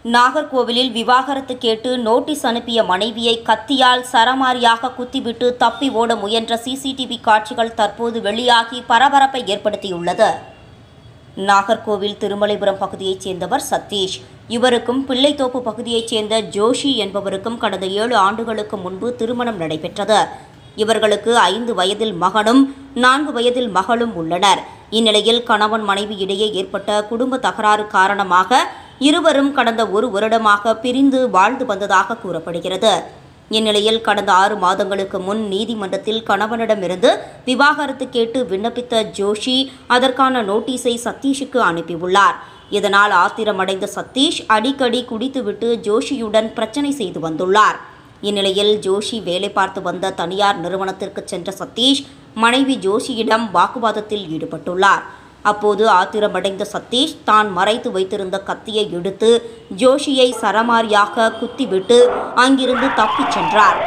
நாகர்கோவிலில் விவாகரத்து கேட்டு நோட்டீஸ் அனுப்பிய மனைவியை கத்தியால் சரமாரியாக குத்திவிட்டு தப்பி ஓட முயன்ற சிசிடிவி காட்சிகள் தற்போது வெளியாகி பரபரப்பை ஏற்படுத்தியுள்ளது நாகர்கோவில் திருமலைபுரம் பகுதியைச் சேர்ந்தவர் சதீஷ் இவருக்கும் பிள்ளைத்தோப்பு பகுதியைச் சேர்ந்த ஜோஷி என்பவருக்கும் கடந்த ஏழு ஆண்டுகளுக்கு முன்பு திருமணம் நடைபெற்றது இவர்களுக்கு ஐந்து வயதில் மகனும் நான்கு வயதில் மகளும் உள்ளனர் இந்நிலையில் கணவன் மனைவி இடையே ஏற்பட்ட குடும்ப தகராறு காரணமாக இருவரும் கடந்த ஒரு வருடமாக பிரிந்து வாழ்ந்து வந்ததாக கூறப்படுகிறது இந்நிலையில் கடந்த ஆறு மாதங்களுக்கு முன் நீதிமன்றத்தில் கணவனிடமிருந்து விவாகரத்து கேட்டு விண்ணப்பித்த ஜோஷி அதற்கான நோட்டீஸை சதீஷுக்கு அனுப்பியுள்ளார் இதனால் ஆத்திரமடைந்த சதீஷ் அடிக்கடி குடித்துவிட்டு ஜோஷியுடன் பிரச்சனை செய்து வந்துள்ளார் இந்நிலையில் ஜோஷி வேலை பார்த்து வந்த தனியார் நிறுவனத்திற்கு சென்ற சதீஷ் மனைவி ஜோஷியிடம் வாக்குவாதத்தில் ஈடுபட்டுள்ளார் அப்போது ஆத்திரமடைந்த சதீஷ் தான் மறைத்து வைத்திருந்த கத்தியை எடுத்து ஜோஷியை சரமாரியாக குத்திவிட்டு அங்கிருந்து தப்பிச் சென்றார்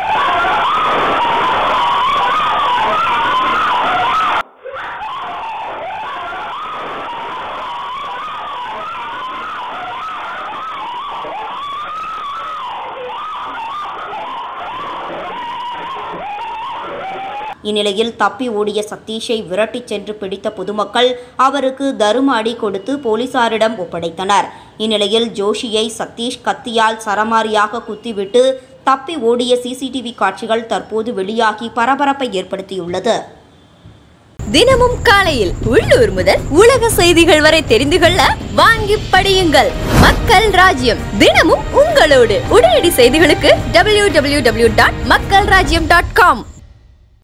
இந்நிலையில் தப்பி ஓடிய சதீஷை விரட்டிச் சென்று பிடித்த பொதுமக்கள் அவருக்கு தரும அடி கொடுத்து போலீசாரிடம் ஒப்படைத்தனர் இந்நிலையில் ஜோஷியை சதீஷ் கத்தியால் சரமாரியாக குத்திவிட்டு தப்பி ஓடிய சிசிடிவி காட்சிகள் தற்போது வெளியாகி பரபரப்பை ஏற்படுத்தியுள்ளது தினமும் காலையில் உள்ளூர் முதல் உலக செய்திகள் வரை தெரிந்து கொள்ள வாங்கி படியுங்கள் மக்கள் ராஜ்யம் தினமும் உங்களோடு உடனடி செய்திகளுக்கு டபிள்யூ டபிள்யூ டபிள்யூ டாட் மக்கள் ராஜ்யம் டாட் காம்